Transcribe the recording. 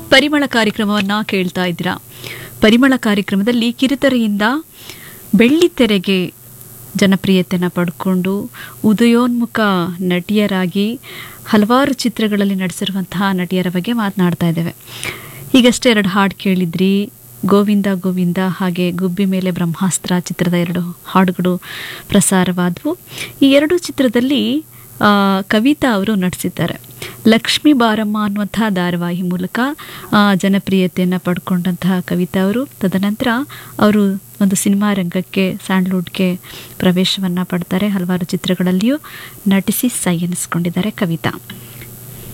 ಪರಿಮಳ ಕಾರ್ಯಕ್ರಮವನ್ನು ಕೇಳ್ತಾ ಇದ್ದೀರಾ ಪರಿಮಳ ಕಾರ್ಯಕ್ರಮದಲ್ಲಿ ಕಿರುತೆರೆಯಿಂದ ಬೆಳ್ಳಿತೆರೆಗೆ ಜನಪ್ರಿಯತೆಯನ್ನು ಪಡ್ಕೊಂಡು ಉದಯೋನ್ಮುಖ ನಟಿಯರಾಗಿ ಹಲವಾರು ಚಿತ್ರಗಳಲ್ಲಿ ನಟಿಸಿರುವಂತಹ ನಟಿಯರ ಬಗ್ಗೆ ಮಾತನಾಡ್ತಾ ಇದ್ದೇವೆ ಈಗಷ್ಟೇ ಎರಡು ಹಾಡು ಕೇಳಿದ್ರಿ ಗೋವಿಂದ ಗೋವಿಂದ ಹಾಗೆ ಗುಬ್ಬಿ ಮೇಲೆ ಬ್ರಹ್ಮಾಸ್ತ್ರ ಚಿತ್ರದ ಎರಡು ಹಾಡುಗಳು ಪ್ರಸಾರವಾದವು ಈ ಎರಡು ಚಿತ್ರದಲ್ಲಿ ಆ, ಕವಿತಾ ಅವರು ನಟಿಸಿದ್ದಾರೆ ಲಕ್ಷ್ಮೀ ಬಾರಮ್ಮ ಅನ್ನುವಂತಹ ಧಾರಾವಾಹಿ ಮೂಲಕ ಆ, ಜನಪ್ರಿಯತೆಯನ್ನು ಪಡ್ಕೊಂಡಂತಹ ಕವಿತಾ ಅವರು ತದನಂತರ ಅವರು ಒಂದು ಸಿನಿಮಾ ರಂಗಕ್ಕೆ ಸ್ಯಾಂಡ್ಲ್ವುಡ್ಗೆ ಪ್ರವೇಶವನ್ನು ಪಡ್ತಾರೆ ಹಲವಾರು ಚಿತ್ರಗಳಲ್ಲಿಯೂ ನಟಿಸಿ ಸೈ ಎನಿಸ್ಕೊಂಡಿದ್ದಾರೆ ಕವಿತಾ